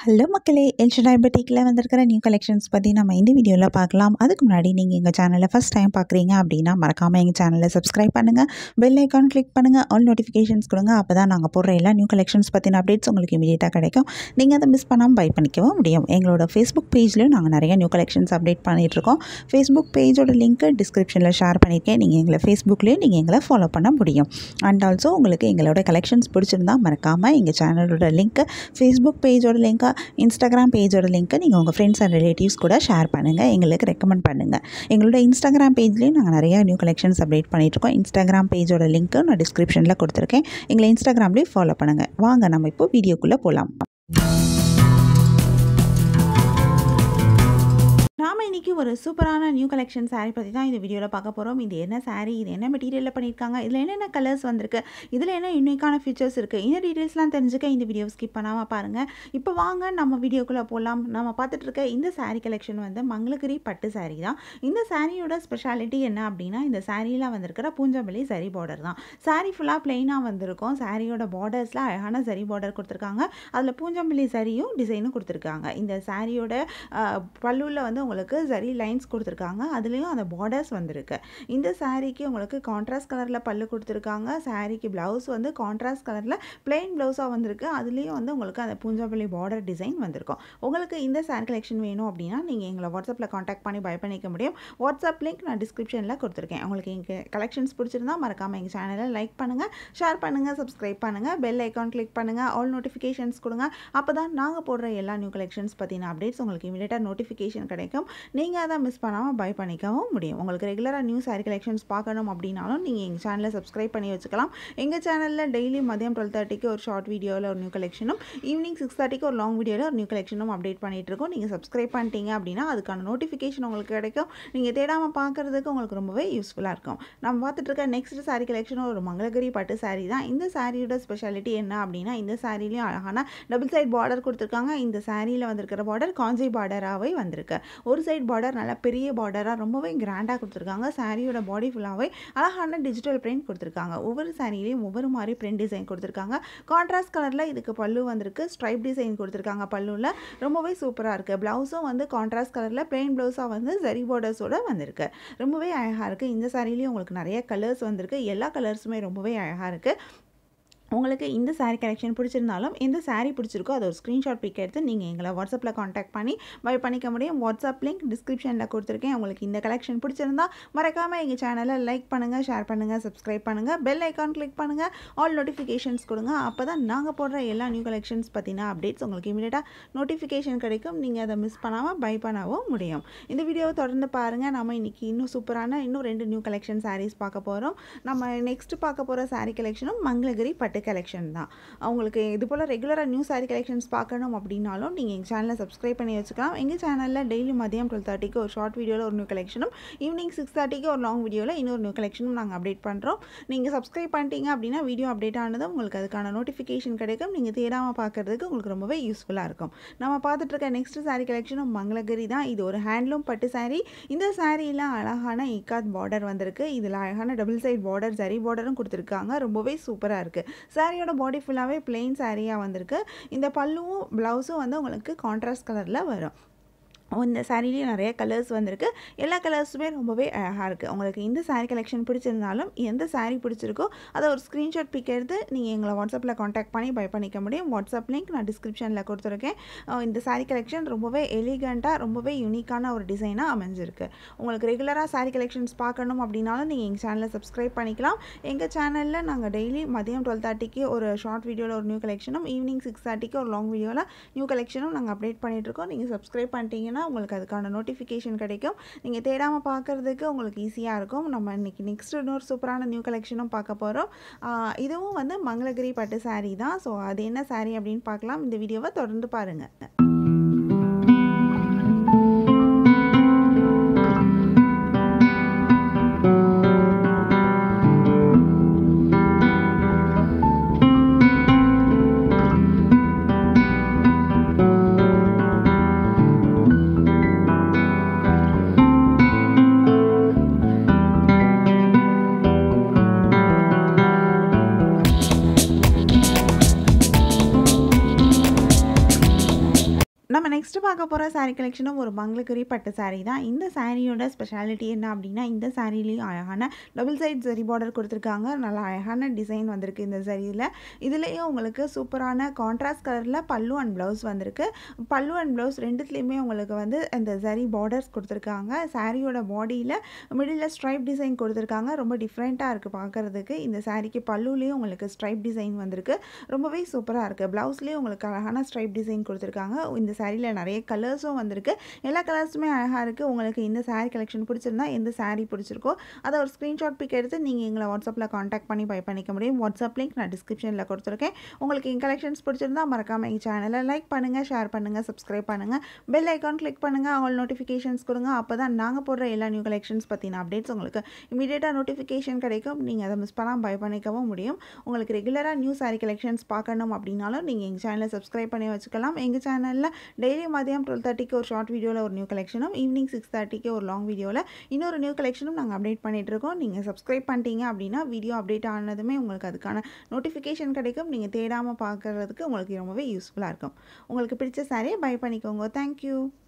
hello மக்களே El Shaddai பட்டிக்கில் வந்திருக்கிற new collections பற்றி நம்ம இந்த வீடியோவில் பார்க்கலாம் அதுக்கு முன்னாடி நீங்கள் எங்கள் சேனலை ஃபஸ்ட் டைம் பார்க்குறீங்க அப்படின்னா மறக்காமல் எங்கள் சேனலை சப்ஸ்கிரைப் பண்ணுங்கள் பெல் ஐக்கான் கிளிக் பண்ணுங்கள் ஆல் நோட்டிஃபிகேஷன்ஸ் கொடுங்க அப்போ தான் நாங்கள் போடுற எல்லா நியூ கலெக்ஷன்ஸ் பற்றின அப்டேட்ஸ் உங்களுக்கு இமீடியட்டாக கிடைக்கும் நீங்கள் அதை மிஸ் பண்ணாமல் பை பண்ணிக்கவும் முடியும் எங்களோட ஃபேஸ்புக் பேஜ்லையும் நாங்கள் நிறைய நியூ கலெக்ஷன்ஸ் அப்டேட் பண்ணிகிட்ருக்கோம் ஃபேஸ்புக் பேஜோட லிங்க்கு டிஸ்கிரிப்ஷனில் ஷேர் பண்ணியிருக்கேன் நீங்கள் எங்களை ஃபேஸ்புக்லேயும் நீங்கள் எங்களை ஃபாலோ பண்ண முடியும் அண்ட் ஆல்சோ உங்களுக்கு எங்களோட கலெக்ஷன்ஸ் பிடிச்சிருந்தா மறக்காமல் எங்கள் சேனலோட லிங்க்கு ஃபேஸ்புக் பேஜோட லிங்க்கை இன்ஸ்டாகிராம் பேஜோட லிங்க்கை நீங்கள் உங்கள் ஃப்ரெண்ட்ஸ் அண்ட் ரிலேட்டிவ்ஸ் கூட ஷேர் பண்ணுங்கள் எங்களுக்கு ரெக்கமெண்ட் பண்ணுங்கள் எங்களோட இன்ஸ்டாகிராம் பேஜ்லேயும் நாங்கள் நிறையா நியூ கலெக்ஷன்ஸ் அப்டேட் பண்ணிகிட்ருக்கோம் இன்ஸ்டாகிராம் பேஜோட லிங்க்கு நான் டிஸ்கிரிப்ஷனில் கொடுத்துருக்கேன் எங்களை இன்ஸ்டாகிராம்லேயும் ஃபாலோ பண்ணுங்கள் வாங்க நம்ம இப்போ வீடியோக்குள்ளே போகலாம் நாம் இன்றைக்கி ஒரு சூப்பரான நியூ கலெக்ஷன் saree பற்றி தான் இந்த வீடியோவில் பார்க்க போகிறோம் இது என்ன saree இது என்ன மெட்டீரியலில் பண்ணியிருக்காங்க இதில் என்னென்ன கலர்ஸ் வந்திருக்கு இதில் என்ன யூனிக்கான ஃபீச்சர்ஸ் இருக்குது இந்த டீட்டெயில்ஸ்லாம் தெரிஞ்சுக்க இந்த வீடியோ ஸ்கிப் பண்ணாமல் பாருங்கள் இப்போ வாங்க நம்ம வீடியோக்குள்ளே போகலாம் நம்ம பார்த்துட்டு இருக்க இந்த saree கலெக்ஷன் வந்து மங்களகிரி பட்டு saree தான் இந்த சாரியோட ஸ்பெஷாலிட்டி என்ன அப்படின்னா இந்த சாரியில் வந்திருக்கிற பூஞ்சம்பள்ளி சரி பார்டர் தான் saree ஃபுல்லாக பிளெயினாக வந்திருக்கும் சாரியோட பார்டர்ஸில் அழகான சரி பார்டர் கொடுத்துருக்காங்க அதில் பூஞ்சம்பள்ளி சரியும் டிசைனும் கொடுத்துருக்காங்க இந்த சாரியோட பல்லுவில் வந்து உங்களுக்கு சரி லைன்ஸ் கொடுத்துருக்காங்க அதுலேயும் அந்த பார்டர்ஸ் வந்திருக்கு இந்த சாரீக்கு உங்களுக்கு கான்ட்ராஸ்ட் கலரில் பல்லு கொடுத்துருக்காங்க சாரீக்கு ப்ளவுஸ் வந்து கான்ட்ராஸ்ட் கலரில் பிளெயின் ப்ளவுஸாக வந்திருக்கு அதுலேயும் வந்து உங்களுக்கு அந்த பூஞ்சாப்பள்ளி பார்டர் டிசைன் வந்திருக்கும் உங்களுக்கு இந்த சாரீ கலெக்ஷன் வேணும் அப்படின்னா நீங்கள் எங்களை வாட்ஸ்அப்பில் காண்டாக்ட் பண்ணி பை பண்ணிக்க முடியும் வாட்ஸ்அப் லிங்க் நான் டிஸ்கிரிப்ஷனில் கொடுத்துருக்கேன் உங்களுக்கு எங்கள் கலெக்ஷன்ஸ் பிடிச்சிருந்தா மறக்காமல் எங்கள் சேனலை லைக் பண்ணுங்கள் ஷேர் பண்ணுங்கள் சப்ஸ்கிரைப் பண்ணுங்கள் பெல் ஐக்கான் கிளிக் பண்ணுங்கள் ஆல் நோட்டிஃபிகேஷன்ஸ் கொடுங்க அப்போ தான் நாங்கள் போடுற எல்லா நியூ கலெக்ஷன்ஸ் பற்றின அப்டேட்ஸ் உங்களுக்கு இமீடியட்டாக நோட்டிஃபிகேஷன் கிடைக்கும் நீங்கள் அதை மிஸ் பண்ணாமல் பை பண்ணிக்கவும் முடியும் உங்களுக்கு ரெகுலராக நியூ சாரி கலெக்ஷன்ஸ் பார்க்கணும் அப்படின்னாலும் நீங்கள் எங்கள் சேனலை சப்ஸ்கிரைப் பண்ணி வச்சுக்கலாம் எங்கள் சேனலில் டெய்லி மதியம் டுவெல் தேர்ட்டிக்கு ஒரு ஷார்ட் வீடியோவில் ஒரு நியூ கலெக்ஷனும் ஈவினிங் சிக்ஸ் தேர்ட்டிக்கு ஒரு லாங் வீடியோவில் ஒரு நியூ கலெக்ஷனும் அப்டேட் பண்ணிட்டு இருக்கோம் நீங்கள் சப்ஸ்கிரைப் பண்ணிட்டீங்க அப்படின்னா அதுக்கான நோட்டிஃபிகேஷன் உங்களுக்கு கிடைக்கும் நீங்கள் தேடாமல் பார்க்குறதுக்கு உங்களுக்கு ரொம்பவே யூஸ்ஃபுல்லாக இருக்கும் நம்ம பார்த்துட்டு இருக்க நெக்ஸ்ட் சாரி கலெக்ஷனும் ஒரு மங்களகிரி பட்டு சாரி தான் இந்த சாரியோட ஸ்பெஷாலிட்டி என்ன அப்படின்னா இந்த சாரிலையும் அழகான டபுள் சைட் பார்டர் கொடுத்துருக்காங்க இந்த சாரியில் வந்திருக்கிற பார்டர் காஞ்சி பார்டராகவே வந்திருக்கு ஒரு சைட் பார்டர் நல்லா பெரிய பார்டராக ரொம்பவே கிராண்டாக கொடுத்துருக்காங்க சாரியோட பாடி ஃபுல்லாகவே அழகான டிஜிட்டல் பிரிண்ட் கொடுத்துருக்காங்க ஒவ்வொரு சாரிலையும் ஒவ்வொரு மாதிரி பிரிண்ட் டிசைன் கொடுத்துருக்காங்க கான்ட்ராஸ்ட் கலரில் இதுக்கு பல்லு வந்திருக்கு ஸ்ட்ரைப் டிசைன் கொடுத்துருக்காங்க பல்லுவில் ரொம்பவே சூப்பராக இருக்குது ப்ளவுஸும் வந்து கான்ட்ராஸ்ட் கலரில் பிளெயின் ப்ளவுஸாக வந்து ஜரி பார்டர்ஸோட வந்திருக்கு ரொம்பவே அழகாக இருக்குது இந்த சாரிலையும் உங்களுக்கு நிறைய கலர்ஸ் வந்திருக்கு எல்லா கலர்ஸுமே ரொம்பவே அழகாக இருக்குது உங்களுக்கு இந்த சாரீ கலெக்ஷன் பிடிச்சிருந்தாலும் எந்த சாரீ பிடிச்சிருக்கோ அதை ஒரு ஸ்க்ரீன்ஷாட் பிக் எடுத்து நீங்கள் எங்களை வாட்ஸ்அப்பில் காண்டாக்ட் பண்ணி பை பண்ணிக்க முடியும் வாட்ஸ்அப் லிங்க் டிஸ்கிரிப்ஷனில் கொடுத்துருக்கேன் உங்களுக்கு இந்த கலெக்ஷன் பிடிச்சிருந்தா மறக்காமல் எங்கள் சேனலை லைக் பண்ணுங்கள் ஷேர் பண்ணுங்கள் சப்ஸ்கிரைப் பண்ணுங்கள் பெல் ஐக்கான் கிளிக் பண்ணுங்கள் ஆல் நோட்டிஃபிகேஷன்ஸ் கொடுங்க அப்போ தான் நாங்கள் போடுற எல்லா நியூ கலெக்ஷன்ஸ் பற்றின அப்டேட்ஸ் உங்களுக்கு இமீடியட்டாக நோட்டிஃபிகேஷன் கிடைக்கும் நீங்கள் அதை மிஸ் பண்ணாமல் பை பண்ணவும் முடியும் இந்த வீடியோவை தொடர்ந்து பாருங்கள் நம்ம இன்றைக்கி இன்னும் சூப்பரான இன்னும் ரெண்டு நியூ கலெக்ஷன் சாரீஸ் பார்க்க போகிறோம் நம்ம நெக்ஸ்ட் பார்க்க போகிற சாரீ கலெக்ஷனும் மங்களகிரி பட்டு கலெக்ஷன் தான் அவங்களுக்கு இது போல் ரெகுலராக நியூ சாரீ கலெக்ஷன்ஸ் பார்க்கணும் அப்படின்னாலும் நீங்கள் எங்கள் சேனலை சப்ஸ்கிரைப் பண்ணி வச்சுக்கலாம் எங்கள் சேனலில் டெய்லி மதியம் டுவெல் தேர்ட்டிக்கு ஒரு ஷார்ட் வீடியோவில் ஒரு நியூ கலெக்ஷனும் ஈவினிங் சிக்ஸ் தேர்ட்டிக்கு ஒரு லாங் வீடியோவில் இன்னொரு நியூ கலெக்ஷனும் நாங்கள் அப்டேட் பண்ணுறோம் நீங்கள் சப்ஸ்கிரைப் பண்ணிட்டீங்க அப்படின்னா வீடியோ அப்டேட் ஆனதும் உங்களுக்கு அதுக்கான நோட்டிஃபிகேஷன் கிடைக்கும் நீங்கள் தேடாமல் பார்க்குறதுக்கு உங்களுக்கு ரொம்பவே யூஸ்ஃபுல்லாக இருக்கும் நம்ம பார்த்துட்டு இருக்க நெக்ஸ்ட் சாரீ கலெக்ஷனும் மங்களகிரி தான் இது ஒரு ஹேண்ட்லூம் பட்டு சாரீ இந்த சாரியில் அழகான இக்காத் பார்டர் வந்திருக்கு இதில் அழகான டபுள் சைட் பார்டர் சரி பார்டரும் கொடுத்துருக்காங்க ரொம்பவே சூப்பராக இருக்குது சாரியோட பாடி ஃபுல்லாகவே பிளெயின் சாரியாக வந்திருக்கு இந்த பல்லுவும் ப்ளவுஸும் வந்து உங்களுக்கு கான்ட்ராஸ்ட் கலரில் வரும் இந்த சாரிலேயும் நிறைய கலர்ஸ் வந்திருக்கு எல்லா கலர்ஸுமே ரொம்பவே அழகாக இருக்குது உங்களுக்கு இந்த சாரீ கலெக்ஷன் பிடிச்சிருந்தாலும் எந்த சாரீ பிடிச்சிருக்கோ அதை ஒரு ஸ்க்ரீன்ஷாட் பிக் எடுத்து நீங்கள் எங்களை வாட்ஸ்அப்பில் காண்டாக்ட் பண்ணி பை பண்ணிக்க முடியும் வாட்ஸ்அப் லிங்க் நான் டிஸ்கிரிப்ஷனில் கொடுத்துருக்கேன் இந்த சாரீ கலெக்ஷன் ரொம்பவே எலிகண்ட்டாக ரொம்பவே யூனிக்கான ஒரு டிசைனாக அமைஞ்சிருக்கு உங்களுக்கு ரெகுலராக சாரீ கலெக்ஷன்ஸ் பார்க்கணும் அப்படின்னாலும் நீங்கள் எங்கள் சேனலை சப்ஸ்கிரைப் பண்ணிக்கலாம் எங்கள் சேனலில் நாங்கள் டெய்லி மதியம் டுவெல் தேர்ட்டிக்கு ஒரு ஷார்ட் வீடியோவில் ஒரு நியூ கலெக்ஷனும் ஈவினிங் சிக்ஸ் தேர்ட்டிக்கு ஒரு லாங் வீடியோவில் நியூ கலெக்ஷனும் நாங்கள் அப்டேட் பண்ணிகிட்ருக்கோம் நீங்கள் சப்ஸ்கிரைப் பண்ணிட்டீங்கன்னா உங்களுக்கு அதுக்கான நோட்டிஃபிகேஷன் கிடைக்கும் நீங்கள் தேடாமல் பார்க்குறதுக்கு உங்களுக்கு ஈஸியாக இருக்கும் நம்ம இன்றைக்கி நெக்ஸ்ட் இன்னொரு சூப்பரான நியூ கலெக்ஷனும் பார்க்க போகிறோம் இதுவும் வந்து மங்களகிரி பட்டு சாரீ தான் ஸோ அது என்ன சாரீ அப்படின்னு பார்க்கலாம் இந்த வீடியோவை தொடர்ந்து பாருங்கள் நம்ம நெக்ஸ்ட் பார்க்க போகிற saree கலெக்ஷனும் ஒரு மங்களகிரி பட்டு saree தான் இந்த சாரியோட ஸ்பெஷாலிட்டி என்ன அப்படின்னா இந்த சாரிலையும் அழகான டபுள் சைட் ஜரி பார்டர் கொடுத்துருக்காங்க நல்லா அழகான டிசைன் வந்திருக்கு இந்த சரியில் இதுலேயும் உங்களுக்கு சூப்பரான கான்ட்ராஸ்ட் கலரில் பல்லு அண்ட் ப்ளவுஸ் வந்திருக்கு பல்லு அண்ட் ப்ளவுஸ் ரெண்டுத்துலேயுமே உங்களுக்கு வந்து இந்த ஜரி பார்டர்ஸ் கொடுத்துருக்காங்க சாரியோட பாடியில் மிடில் ஸ்ட்ரைப் டிசைன் கொடுத்துருக்காங்க ரொம்ப டிஃப்ரெண்ட்டாக இருக்குது பார்க்குறதுக்கு இந்த சாரிக்கு பல்லுலேயும் உங்களுக்கு ஸ்ட்ரைப் டிசைன் வந்திருக்கு ரொம்பவே சூப்பராக இருக்குது ப்ளவுஸ்லேயும் உங்களுக்கு அழகான ஸ்ட்ரைப் டிசைன் கொடுத்துருக்காங்க இந்த சாரியில் நிறைய கலர்ஸும் வந்திருக்கு எல்லா கலர்ஸுமே அழகாக இருக்குது உங்களுக்கு இந்த saree கலெக்ஷன் பிடிச்சிருந்தா எந்த saree பிடிச்சிருக்கோ அதை ஒரு ஸ்க்ரீன்ஷாட் பிக் எடுத்து நீங்கள் எங்களை வாட்ஸ்அப்பில் காண்டாக்ட் பண்ணி பை பண்ணிக்க முடியும் வாட்ஸ்அப் லிங்க் நான் டிஸ்கிரிப்ஷனில் கொடுத்துருக்கேன் உங்களுக்கு எங்கள் கலெக்ஷன்ஸ் பிடிச்சிருந்தா மறக்காமல் எங்கள் சேனலை லைக் பண்ணுங்கள் ஷேர் பண்ணுங்கள் சப்ஸ்கிரைப் பண்ணுங்கள் பெல் ஐக்கான் கிளிக் பண்ணுங்கள் அவங்க நோட்டிஃபிகேஷன்ஸ் கொடுங்க அப்போ தான் நாங்கள் போடுற எல்லா நியூ கலெக்ஷன்ஸ் பற்றின அப்டேட்ஸ் உங்களுக்கு இமீடியட்டாக நோட்டிஃபிகேஷன் கிடைக்கும் நீங்கள் அதை மிஸ் பண்ணாமல் பை பண்ணிக்கவும் முடியும் உங்களுக்கு ரெகுலராக நியூ saree கலெக்ஷன்ஸ் பார்க்கணும் அப்படின்னாலும் நீங்கள் எங்கள் சேனலை சப்ஸ்கிரைப் பண்ணி வச்சுக்கலாம் எங்கள் சேனலில் டெய்லி மதியம் டுவெல் தேர்ட்டிக்கு ஒரு ஷார்ட் வீடியோவில் ஒரு நியூ கலெக்ஷனும் ஈவினிங் சிக்ஸ் தேர்ட்டிக்கு ஒரு லாங் வீடியோவில் இன்னொரு நியூ கலெக்ஷனும் நாங்கள் அப்டேட் பண்ணிகிட்டு இருக்கோம் நீங்கள் சப்ஸ்கிரைப் பண்ணிட்டீங்க அப்படின்னா வீடியோ அப்டேட் ஆனதுமே உங்களுக்கு அதுக்கான நோட்டிஃபிகேஷன் கிடைக்கும் நீங்கள் தேடாமல் பார்க்குறதுக்கு உங்களுக்கு ரொம்பவே யூஸ்ஃபுல்லாக இருக்கும் உங்களுக்கு பிடிச்ச சாரியை பை பண்ணிக்கோங்க தேங்க்யூ